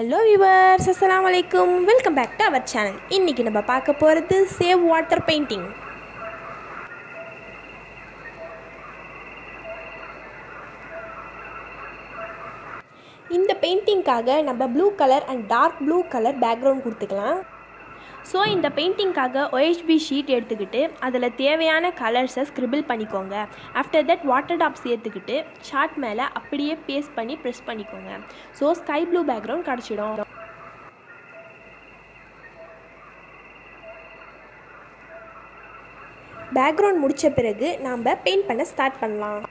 hello viewers அஸ்ஸலாமு அலைக்கும் welcome back to our channel இன்றைக்கி நம்ம பார்க்க போகிறது சேவ் வாட்டர் பெயிண்டிங் இந்த பெயிண்டிங்காக நம்ம blue colour and dark blue colour background கொடுத்துக்கலாம் ஸோ இந்த பெயிண்டிங்காக OHB ஷீட் எடுத்துக்கிட்டு அதில் தேவையான கலர்ஸை ஸ்க்ரிபிள் பண்ணிக்கோங்க ஆஃப்டர் தட் வாட்டர் டாப் சேர்த்துக்கிட்டு சார்ட் மேலே அப்படியே பேஸ்ட் பண்ணி ப்ரெஸ் பண்ணிக்கோங்க ஸோ ஸ்கை ப்ளூ பேக்ரவுண்ட் கிடச்சிடும் பேக்ரவுண்ட் முடித்த பிறகு நாம் பெயிண்ட் பண்ண ஸ்டார்ட் பண்ணலாம்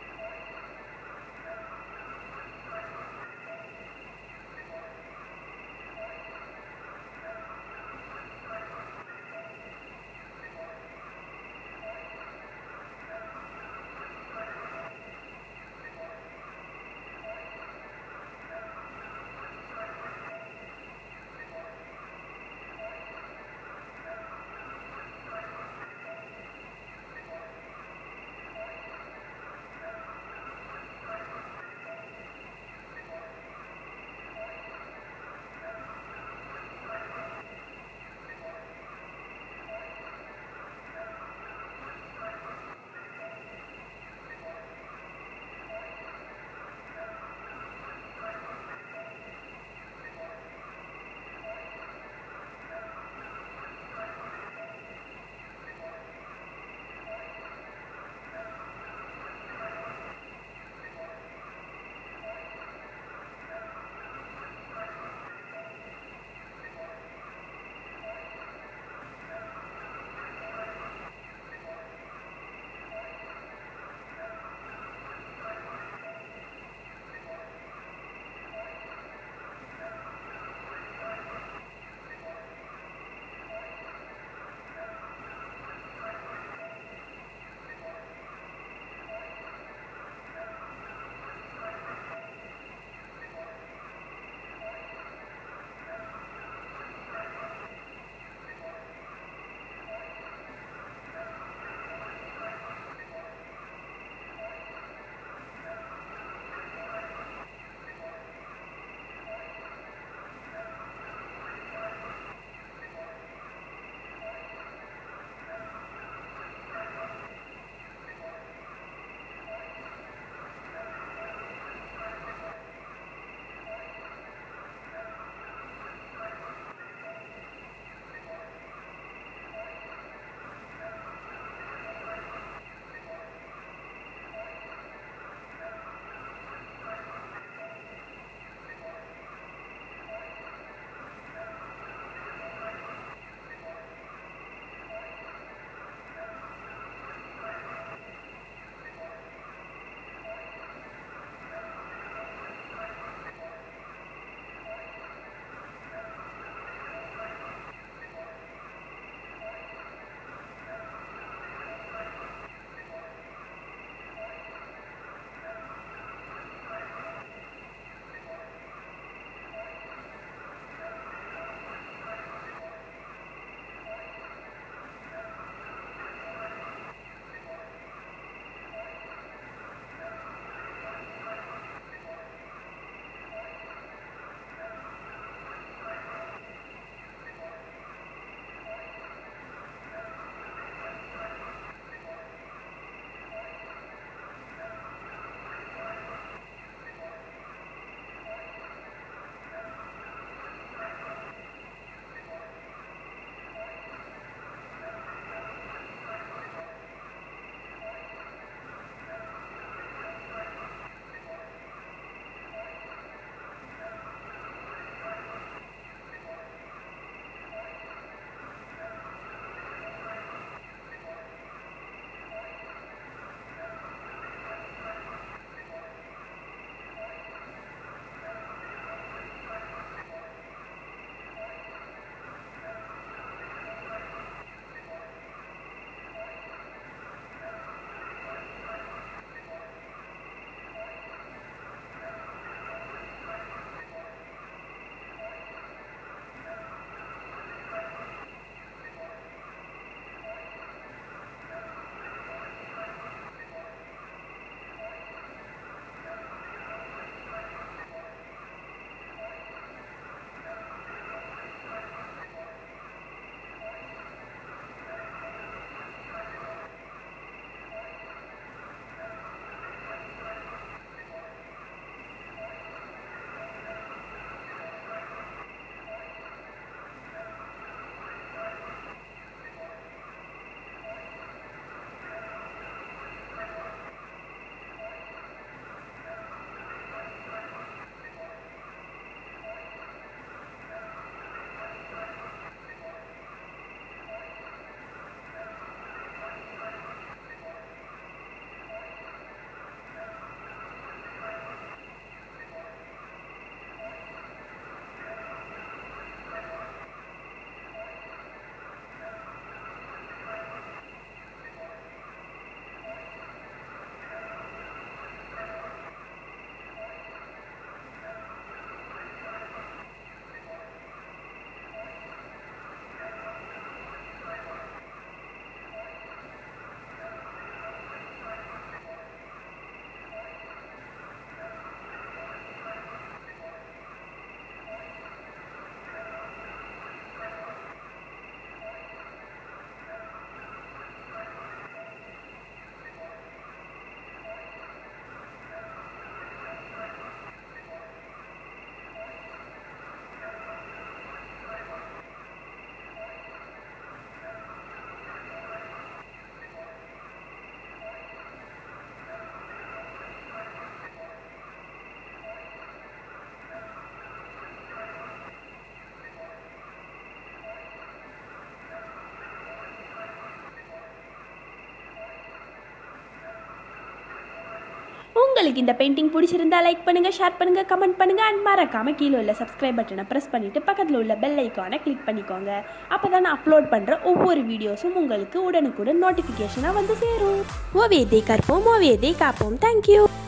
உங்களுக்கு இந்த பெயிண்டிங் பிடிச்சிருந்தா லைக் பண்ணுங்கள் ஷேர் பண்ணுங்கள் கமெண்ட் பண்ணுங்கள் அண்ட் மறக்காமல் கீழே உள்ள சப்ஸ்கிரைப் பட்டனை ப்ரெஸ் பண்ணிவிட்டு பக்கத்தில் உள்ள பெல் ஐக்கானை கிளிக் பண்ணிக்கோங்க அப்போ தான் நான் அப்லோட் பண்ணுற ஒவ்வொரு வீடியோஸும் உங்களுக்கு உடனுக்குடன் நோட்டிஃபிகேஷனாக வந்து சேரும் ஓவியத்தை கற்போம் ஓவியத்தை காப்போம் தேங்க்யூ